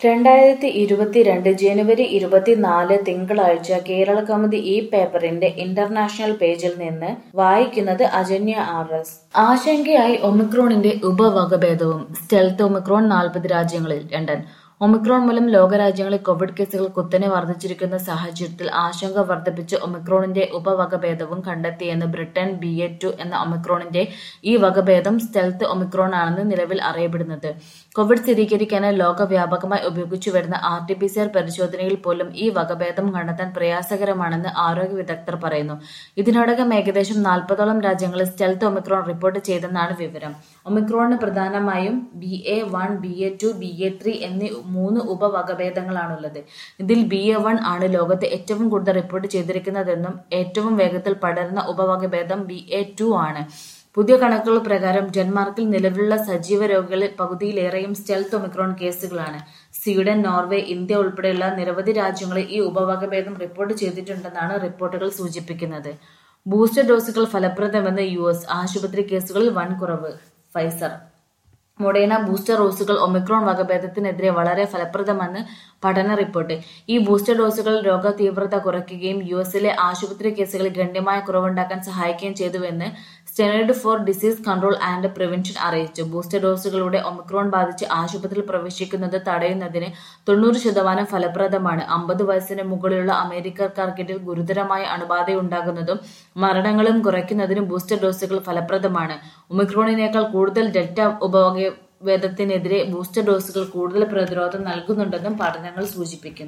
രണ്ടായിരത്തി ഇരുപത്തിരണ്ട് ജനുവരി ഇരുപത്തിനാല് തിങ്കളാഴ്ച കേരള കൗമുദി ഈ പേപ്പറിന്റെ ഇന്റർനാഷണൽ പേജിൽ നിന്ന് വായിക്കുന്നത് അജന്യ ആർ എസ് ആശങ്കയായി ഒമിക്രോണിന്റെ ഉപവകഭേദവും സ്റ്റെൽത്ത് ഒമിക്രോൺ നാൽപ്പത് രാജ്യങ്ങളിൽ ലണ്ടൻ ഒമിക്രോൺ മൂലം ലോകരാജ്യങ്ങളിൽ കോവിഡ് കേസുകൾ കുത്തനെ വർദ്ധിച്ചിരിക്കുന്ന സാഹചര്യത്തിൽ ആശങ്ക വർദ്ധിപ്പിച്ച് ഒമിക്രോണിന്റെ ഉപവകഭേദവും കണ്ടെത്തിയെന്ന് ബ്രിട്ടൻ ബി എ ടു എന്ന ഒമിക്രോണിന്റെ ഈ വകഭേദം സ്റ്റെൽത്ത് ഒമിക്രോൺ ആണെന്ന് നിലവിൽ അറിയപ്പെടുന്നത് കോവിഡ് സ്ഥിരീകരിക്കാനായി ലോകവ്യാപകമായി ഉപയോഗിച്ചു വരുന്ന R T P C R പരിശോധനയിൽ പോലും ഈ വകഭേദം കണ്ടെത്താൻ പ്രയാസകരമാണെന്ന് ആരോഗ്യ വിദഗ്ധർ പറയുന്നു ഇതിനോടകം ഏകദേശം നാൽപ്പതോളം രാജ്യങ്ങളിൽ സ്റ്റെൽത്ത് ഒമിക്രോൺ റിപ്പോർട്ട് ചെയ്തെന്നാണ് വിവരം ഒമിക്രോണിന് പ്രധാനമായും B A one B A two B A three എന്നീ മൂന്ന് ഉപവകഭേദങ്ങളാണുള്ളത് ഇതിൽ ബി എ വൺ ആണ് ലോകത്ത് ഏറ്റവും കൂടുതൽ റിപ്പോർട്ട് ചെയ്തിരിക്കുന്നതെന്നും ഏറ്റവും വേഗത്തിൽ പടരുന്ന ഉപവകഭേദം ബി എ ടു ആണ് പുതിയ കണക്കുകൾ പ്രകാരം ഡെൻമാർക്കിൽ നിലവിലുള്ള സജീവ രോഗികളിൽ പകുതിയിലേറെയും സ്റ്റെൽത്ത് ഒമിക്രോൺ കേസുകളാണ് സ്വീഡൻ നോർവേ ഇന്ത്യ ഉൾപ്പെടെയുള്ള നിരവധി രാജ്യങ്ങളിൽ ഈ ഉപവകഭേദം റിപ്പോർട്ട് ചെയ്തിട്ടുണ്ടെന്നാണ് റിപ്പോർട്ടുകൾ സൂചിപ്പിക്കുന്നത് ബൂസ്റ്റർ ഡോസുകൾ ഫലപ്രദമെന്ന് യു എസ് ആശുപത്രി കേസുകളിൽ വൻ കുറവ് ഫൈസർ മൊഡേണ ബൂസ്റ്റർ ഡോസുകൾ ഒമിക്രോൺ വകഭേദത്തിനെതിരെ വളരെ ഫലപ്രദമെന്ന് പഠന റിപ്പോർട്ട് ഈ ബൂസ്റ്റർ ഡോസുകൾ രോഗ തീവ്രത കുറയ്ക്കുകയും യു എസിലെ ആശുപത്രി കേസുകളിൽ ഗണ്യമായ കുറവുണ്ടാക്കാൻ സഹായിക്കുകയും ചെയ്തുവെന്ന് സ്റ്റെനോയിഡ് for disease control and prevention അറിയിച്ചു ബൂസ്റ്റർ ഡോസുകളുടെ ഒമിക്രോൺ ബാധിച്ച് ആശുപത്രിയിൽ പ്രവേശിക്കുന്നത് തടയുന്നതിന് തൊണ്ണൂറ് ശതമാനം ഫലപ്രദമാണ് അമ്പത് വയസ്സിന് മുകളിലുള്ള അമേരിക്കക്കാർക്കിടയിൽ ഗുരുതരമായ അണുബാധയുണ്ടാകുന്നതും മരണങ്ങളും കുറയ്ക്കുന്നതിനും ബൂസ്റ്റർ ഡോസുകൾ ഫലപ്രദമാണ് ഒമിക്രോണിനേക്കാൾ കൂടുതൽ ഡെൽറ്റ ഉപവക വേദത്തിനെതിരെ ബൂസ്റ്റർ ഡോസുകൾ കൂടുതൽ പ്രതിരോധം നൽകുന്നുണ്ടെന്നും പഠനങ്ങൾ സൂചിപ്പിക്കുന്നു